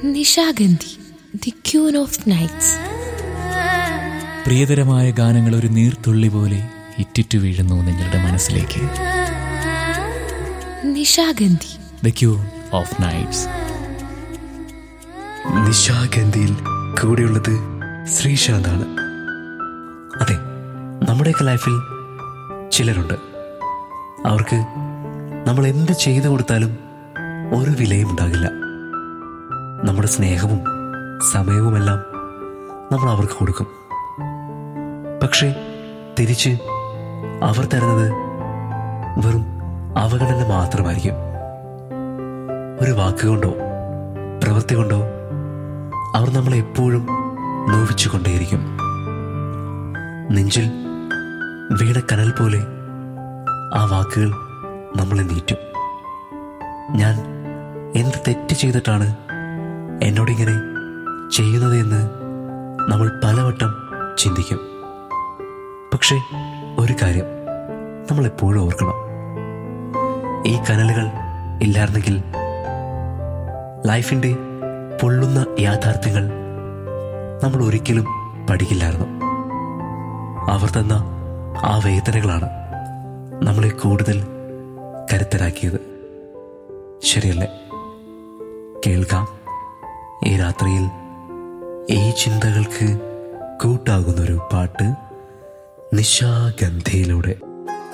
Nishagandhi the queen of nights പ്രിയതരമായ ഗാനങ്ങൾ ഒരു നീർത്തുള്ളി പോലെ ഇറ്റിറ്റു വീഴുന്നു നിങ്ങളുടെ മനസ്സിലേക്ക് Nishagandhi the queen of nights നിശാഗന്ധിയിൽ കൂടെയുള്ളത് ശ്രീശാന്താണ് അതെ നമ്മുടെയൊക്കെ ലൈഫിൽ ചിലരുണ്ട് അവർക്ക് നമ്മൾ എന്ത് ചെയ്തു കൊടുത്താലും ഒരു വിലയും ഉണ്ടാകില്ല നമ്മുടെ സ്നേഹവും സമയവുമെല്ലാം നമ്മൾ അവർക്ക് കൊടുക്കും പക്ഷേ തിരിച്ച് അവർ തരുന്നത് വെറും അവഗണന മാത്രമായിരിക്കും ഒരു വാക്കുകൊണ്ടോ പ്രവൃത്തി കൊണ്ടോ അവർ നമ്മളെ എപ്പോഴും നോവിച്ചുകൊണ്ടേയിരിക്കും നെഞ്ചിൽ വീണ കനൽ പോലെ ആ വാക്കുകൾ നമ്മളെ നീറ്റും ഞാൻ എന്ത് തെറ്റ് ചെയ്തിട്ടാണ് എന്നോടിങ്ങനെ ചെയ്യുന്നത് എന്ന് നമ്മൾ പലവട്ടം ചിന്തിക്കും പക്ഷേ ഒരു കാര്യം നമ്മൾ എപ്പോഴും ഓർക്കണം ഈ കനലുകൾ ഇല്ലായിരുന്നെങ്കിൽ ലൈഫിൻ്റെ പൊള്ളുന്ന യാഥാർത്ഥ്യങ്ങൾ നമ്മൾ ഒരിക്കലും പഠിക്കില്ലായിരുന്നു അവർ തന്ന ആ വേദനകളാണ് നമ്മളെ കൂടുതൽ കരുത്തരാക്കിയത് ശരിയല്ലേ കേൾക്കാം ഈ രാത്രിയിൽ ഈ ചിന്തകൾക്ക് കൂട്ടാകുന്നൊരു പാട്ട് നിശാഗന്ധിയിലൂടെ